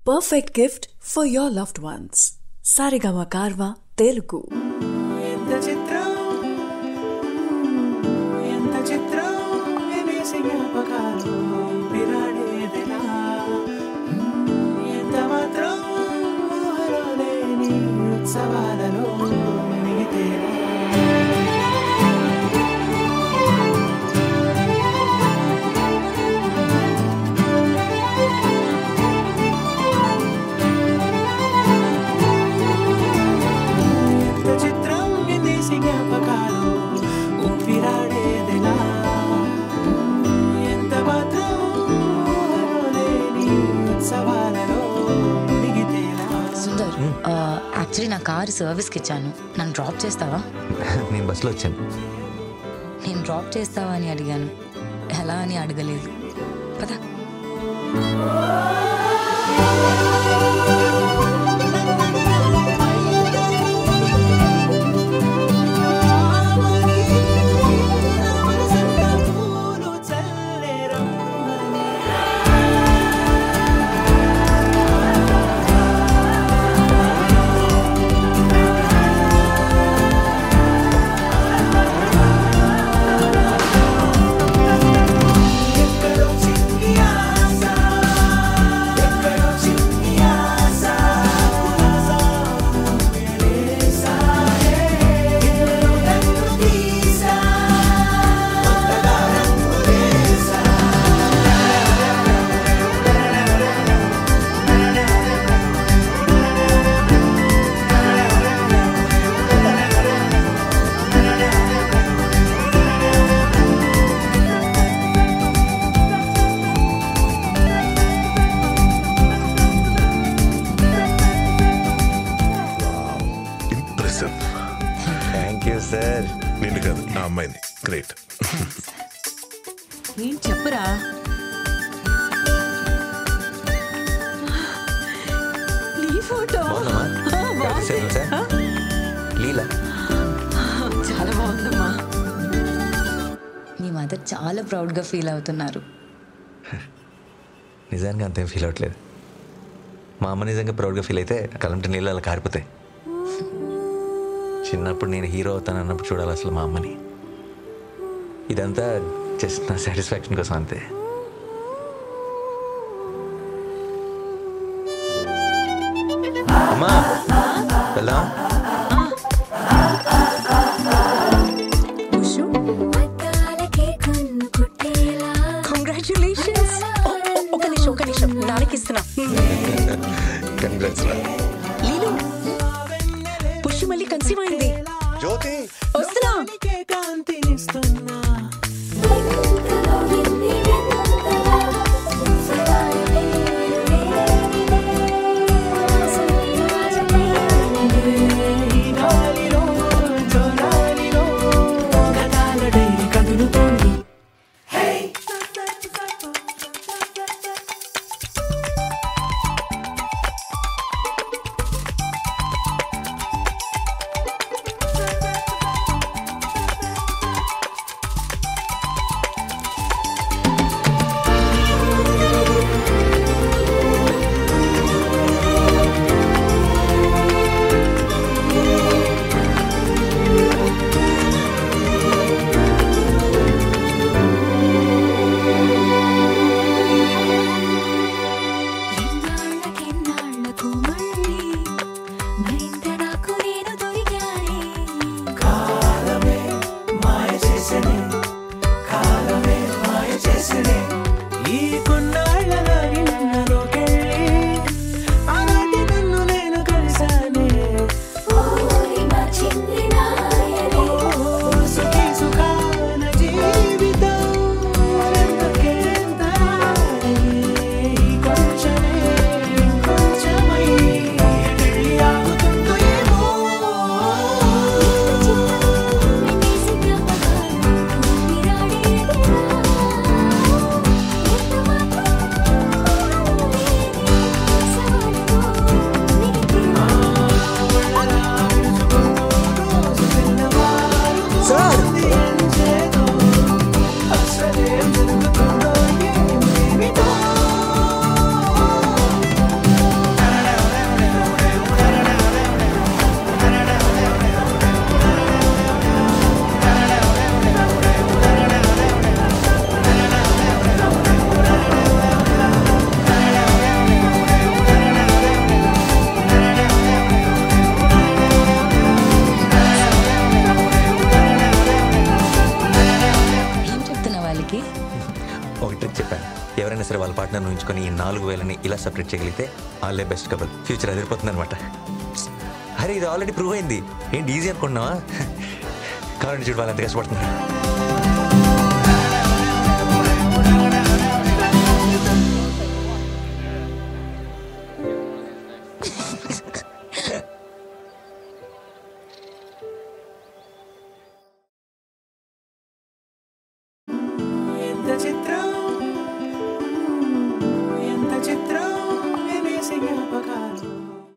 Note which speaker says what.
Speaker 1: perfect gift for your loved ones. Sarigama Karva Telugu.
Speaker 2: ఎంత చిత్రం ఎంత చిత్రం వినేసి జ్ఞాపకాలు విరాడేదెలా ఎంత మాత్రం ఊహలో లేని ఉత్సవాలలో మునిగితేలా ఎంత చిత్రం విదేశీ జ్ఞాపకాలు ఊపిరాడేదెలా ఎంత మాత్రం ఊహలో లేని ఉత్సవాలలో మునిగితేలా
Speaker 3: సుందర్ యాక్చువల్లీ నా కారు సర్వీస్కి ఇచ్చాను నన్ను డ్రాప్ చేస్తావా
Speaker 4: నేను బస్సులో వచ్చాను
Speaker 3: నేను డ్రాప్ చేస్తావా అని అడిగాను ఎలా అని అడగలేదు పద
Speaker 2: పూలు చల్లే రమ్మని ఎక్కడో చిన్ని ఆశ ఎక్కడో చిన్ని ఆశ ఎలేసాయే ఎన్నో రంగు తీసా కొత్తగా రంగులేసా
Speaker 5: ఇంప్రెసివ్
Speaker 4: థ్యాంక్ యూ సార్
Speaker 5: నిన్ను కాదు ఆ అమ్మాయిని గ్రేట్
Speaker 6: ఏం చెప్పురా నీ ఫోటో
Speaker 4: బాగుందమ్మా కలిసేను సార్ లీలా
Speaker 6: చాలా బాగుందమ్మా
Speaker 3: మీ మదర్ చాలా ప్రౌడ్గా ఫీల్ అవుతున్నారు
Speaker 4: నిజంగా అంతేం ఫీల్ అవ్వట్లేదు మా అమ్మ నిజంగా ప్రౌడ్గా ఫీల్ అయితే కలంటే నీళ్ళు అలా కారిపోతాయి చిన్నప్పుడు నేను హీరో అవుతాను అన్నప్పుడు చూడాలి అసలు మా అమ్మని ఇదంతా జస్ట్ నా సాటిస్ఫాక్షన్ కోసం అంతే అమ్మా వెళ్దాం
Speaker 6: కంగ్రాచులేషన్స్ ఒక నిమిషం ఒక నిమిషం నాన్నకి ఇస్తున్నా
Speaker 5: కంగ్రాట్స్ రా
Speaker 6: లీలు పుష్టి మళ్ళీ కన్సీవ్ అయింది
Speaker 5: జ్యోతి
Speaker 6: వస్తున్నా
Speaker 2: నీకే కాంతినిస్తున్నా ఈ గాలిలో జోరాలిలో గదాల డైరీ కదులుతోంది
Speaker 4: వేలని ఉంచుకొని ఈ నాలుగు వేలని ఇలా సపరేట్ చేయగలిగితే వాళ్ళే బెస్ట్ కబల్ ఫ్యూచర్ అదిరిపోతుంది అనమాట అరే ఇది ఆల్రెడీ ప్రూవ్ అయింది ఏంటి ఈజీ అనుకుంటున్నావా కావాలంటే చూడు వాళ్ళు ఎంత కష్టపడుతున్నారు
Speaker 2: ఎంత చిత్రం ఎంత చిత్రం వినేసి జ్ఞాపకాలు